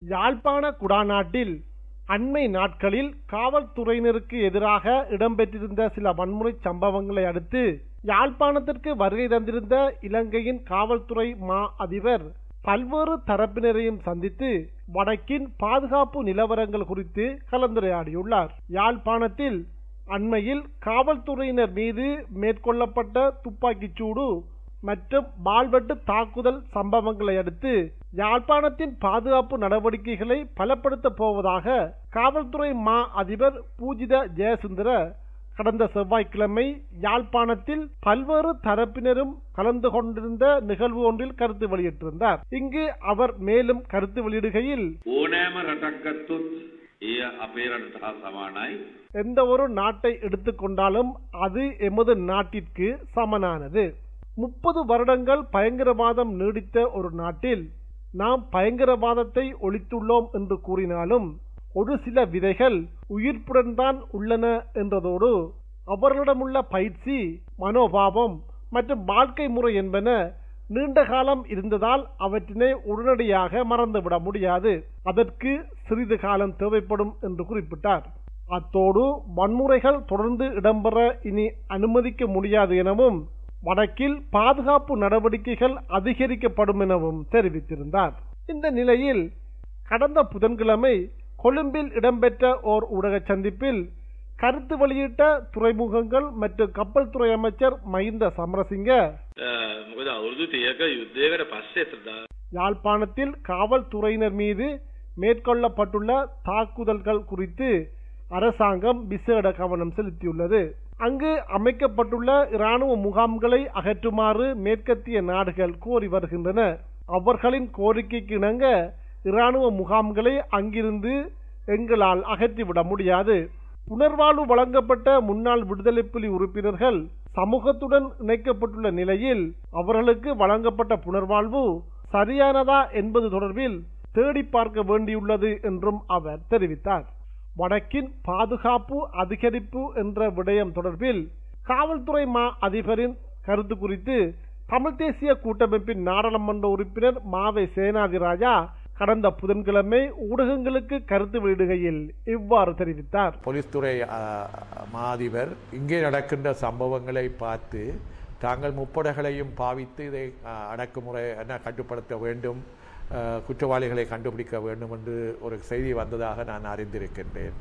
யாழ்ப்பாண குடாநாட்டில் அண்மை நாட்களில் காவல்துறையினருக்கு எதிராக இடம்பெற்றிருந்த சில வன்முறை சம்பவங்களை அடுத்து யாழ்ப்பாணத்திற்கு வருகை தந்திருந்த இலங்கையின் காவல்துறை மா அதிபர் பல்வேறு தரப்பினரையும் சந்தித்து வடக்கின் பாதுகாப்பு நிலவரங்கள் குறித்து கலந்துரையாடியுள்ளார் யாழ்ப்பாணத்தில் அண்மையில் காவல்துறையினர் மீது மேற்கொள்ளப்பட்ட துப்பாக்கிச் சூடு மற்றும் பால்வெட்டு தாக்குதல் சம்பவங்களை அடுத்து யாழ்ப்பாணத்தின் பாதுகாப்பு நடவடிக்கைகளை பலப்படுத்தப் போவதாக காவல்துறை மா அதிபர் பூஜித ஜெயசுந்தர கடந்த செவ்வாய்க்கிழமை யாழ்ப்பாணத்தில் பல்வேறு தரப்பினரும் கலந்து கொண்டிருந்த நிகழ்வு ஒன்றில் கருத்து வெளியிட்டிருந்தார் இங்கு அவர் மேலும் கருத்து வெளியிடுகையில் ඕනෑම රටක් ගත්තොත් එය අපේ රටට හා සමානයි. எந்த ஒரு நாட்டை எடுத்துக்கொண்டாலும் அது எமது நாட்டிற்கு சமனானது முப்பது வருடங்கள் பயங்கரவாதம் நீடித்த ஒரு நாட்டில் நாம் பயங்கரவாதத்தை ஒழித்துள்ளோம் என்று கூறினாலும் ஒரு சில விதைகள் உயிர்ப்புடன் தான் உள்ளன என்றதோடு அவர்களிடமுள்ள பயிற்சி மனோபாவம் மற்றும் வாழ்க்கை முறை என்பன நீண்ட காலம் இருந்ததால் அவற்றினை உடனடியாக மறந்துவிட முடியாது அதற்கு சிறிது காலம் தேவைப்படும் என்று குறிப்பிட்டார் அத்தோடு வன்முறைகள் தொடர்ந்து இடம்பெற இனி அனுமதிக்க முடியாது எனவும் வடக்கில் பாதுகாப்பு நடவடிக்கைகள் அதிகரிக்கப்படும் எனவும் தெரிவித்திருந்தார் இந்த நிலையில் கடந்த புதன்கிழமை கொழும்பில் இடம்பெற்ற ஓர் ஊடக சந்திப்பில் கருத்து வெளியிட்ட துறைமுகங்கள் மற்றும் கப்பல் துறை அமைச்சர் மஹிந்த சமரசிங்க මොකද අවුරුදු තියක යුද්ධයකට පස්සේ එතරදා யாழ்ப்பாணத்தில் காவல்துறையினர் மீது மேற்கொள்ளப்பட்டுள்ள தாக்குதல்கள் குறித்து அரசாங்கம் விசேட கவனம் செலுத்தியுள்ளது அங்கு அமைக்கப்பட்டுள்ள இராணுவ முகாம்களை அகற்றுமாறு மேற்கத்திய நாடுகள் கோரி வருகின்றன அவர்களின் கோரிக்கைக்கு இணங்க இராணுவ முகாம்களை அங்கிருந்து எங்களால் அகற்றிவிட முடியாது புனர்வாழ்வு வழங்கப்பட்ட முன்னாள் விடுதலை புலி உறுப்பினர்கள் சமூகத்துடன் இணைக்கப்பட்டுள்ள நிலையில் அவர்களுக்கு வழங்கப்பட்ட புனர்வாழ்வு சரியானதா என்பது தொடர்பில் தேடி பார்க்க வேண்டியுள்ளது என்றும் அவர் தெரிவித்தார் வடக்கின் பாதுகாப்பு அதிகரிப்பு என்ற விடயம் தொடர்பில் காவல்துறை மா அதிபரின் கருத்து குறித்து தமிழ் தேசிய கூட்டமைப்பின் நாடாளுமன்ற உறுப்பினர் மாவை சேனாதிராஜா கடந்த புதன்கிழமை ஊடகங்களுக்கு கருத்து வெளியிடுகையில் இவ்வாறு தெரிவித்தார் போலீஸ் துறை ஆ, மாதிபர் இங்கே நடக்கின்ற சம்பவங்களை பார்த்து தாங்கள் முப்படைகளையும் பாவித்து இதை ஆ, அடக்குமுறை என்ன கட்டுப்படுத்த வேண்டும் ஆ, குற்றவாளிகளை கண்டுபிடிக்க வேண்டும் என்று ஒரு செய்தி வந்ததாக நான் அறிந்திருக்கின்றேன்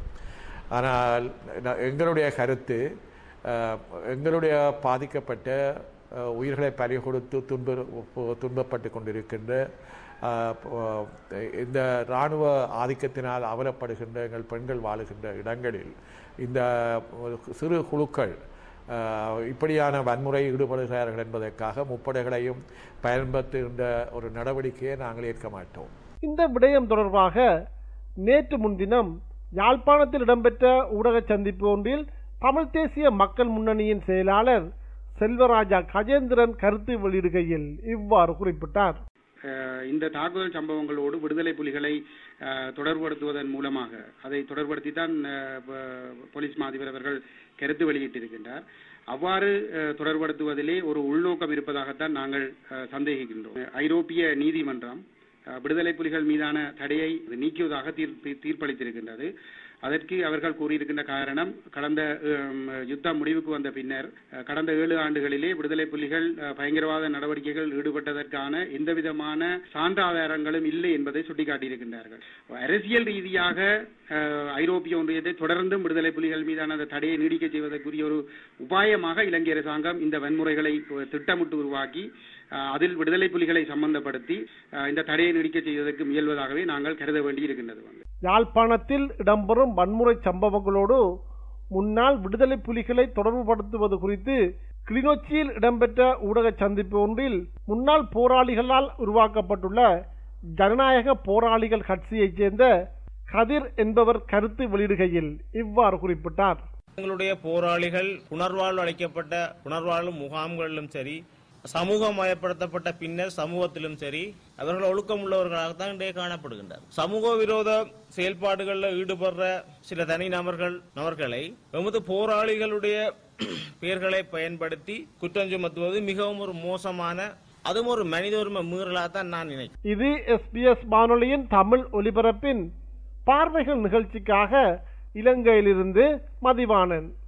ஆனால் ந- எங்களுடைய கருத்து ஆ, எங்களுடைய பாதிக்கப்பட்ட ஆ, உயிர்களை பறி கொடுத்து துன்ப துன்பப்பட்டு கொண்டிருக்கின்ற ஆ, ப- இந்த இராணுவ ஆதிக்கத்தினால் அவலப்படுகின்ற எங்கள் பெண்கள் வாழுகின்ற இடங்களில் இந்த சிறு குழுக்கள் ஆ, இப்படியான வன்முறை ஈடுபடுகிறார்கள் என்பதற்காக முப்படைகளையும் பயன்படுத்துகின்ற ஒரு நடவடிக்கையை நாங்கள் ஏற்க மாட்டோம் இந்த விடயம் தொடர்பாக நேற்று முன்தினம் யாழ்ப்பாணத்தில் இடம்பெற்ற ஊடக சந்திப்பு ஒன்றில் தமிழ் தேசிய மக்கள் முன்னணியின் செயலாளர் செல்வராஜா கஜேந்திரன் கருத்து வெளியிடுகையில் இவ்வாறு குறிப்பிட்டார் அஹ் இந்த தாக்குதல் சம்பவங்களோடு விடுதலை புலிகளை அஹ், தொடர்படுத்துவதன் மூலமாக அதை தொடர்படுத்தி தான் அஹ், ப- போலீஸ் மாதிபர் அவர்கள் கருத்து வெளியிட்டிருக்கின்றார் அவ்வாறு அஹ், தொடர்படுத்துவதிலே ஒரு உள்நோக்கம் இருப்பதாகத்தான் நாங்கள் அஹ், சந்தேகிக்கின்றோம் ஐரோப்பிய நீதிமன்றம் அஹ், விடுதலை புலிகள் மீதான தடையை நீக்குவதாக தீர்ப்பு தீர்ப்பளித்திருக்கின்றது அதற்கு அவர்கள் கூறியிருக்கின்ற காரணம் கடந்த ஹம், யுத்தம் முடிவுக்கு வந்த பின்னர் அஹ், கடந்த ஏழு ஆண்டுகளிலே விடுதலை புலிகள் அஹ், பயங்கரவாத நடவடிக்கைகள் ஈடுபட்டதற்கான எந்தவிதமான சான்றாதாரங்களும் இல்லை என்பதை சுட்டிக்காட்டியிருக்கின்றார்கள் அரசியல் ரீதியாக அஹ், ஐரோப்பிய ஒன்றியத்தை தொடர்ந்தும் விடுதலை புலிகள் மீதான அந்த தடையை நீடிக்க செய்வதற்குரிய ஒரு உபாயமாக இலங்கை அரசாங்கம் இந்த வன்முறைகளை திட்டமிட்டு உருவாக்கி அஹ், அதில் விடுதலை புலிகளை சம்பந்தப்படுத்தி அஹ், இந்த தடையை நீடிக்க செய்வதற்கு முயல்வதாகவே நாங்கள் கருத வேண்டியிருக்கின்றது வந்து யாழ்ப்பாணத்தில் இடம்பெறும் வன்முறை சம்பவங்களோடு முன்னாள் விடுதலை புலிகளை தொடர்புபடுத்துவது குறித்து கிளிநொச்சியில் இடம்பெற்ற ஊடக சந்திப்பு ஒன்றில் முன்னாள் போராளிகளால் உருவாக்கப்பட்டுள்ள ஜனநாயக போராளிகள் கட்சியைச் சேர்ந்த கதிர் என்பவர் கருத்து வெளியிடுகையில் இவ்வாறு குறிப்பிட்டார் எங்களுடைய போராளிகள் புனர்வாழ்வு அளிக்கப்பட்ட புனர்வாழ்வு முகாம்களிலும் சரி சமூகமயப்படுத்தப்பட்ட பின்னர் சமூகத்திலும் சரி அவர்கள் ஒழுக்கம் உள்ளவர்களாகத்தான் இன்றைய காணப்படுகின்றனர் சமூக விரோத செயல்பாடுகளில் ஈடுபடுற சில தனி நபர்கள் நபர்களை எமது போராளிகளுடைய பெயர்களை பயன்படுத்தி குற்றம் சுமத்துவது மிகவும் ஒரு மோசமான அதுவும் ஒரு மனித உரிமை மீறலாக தான் நான் நினைக்கிறேன் இது எஸ்பிஎஸ் வானொலியின் தமிழ் ஒலிபரப்பின் பார்வைகள் நிகழ்ச்சிக்காக இலங்கையிலிருந்து மதிவாணன்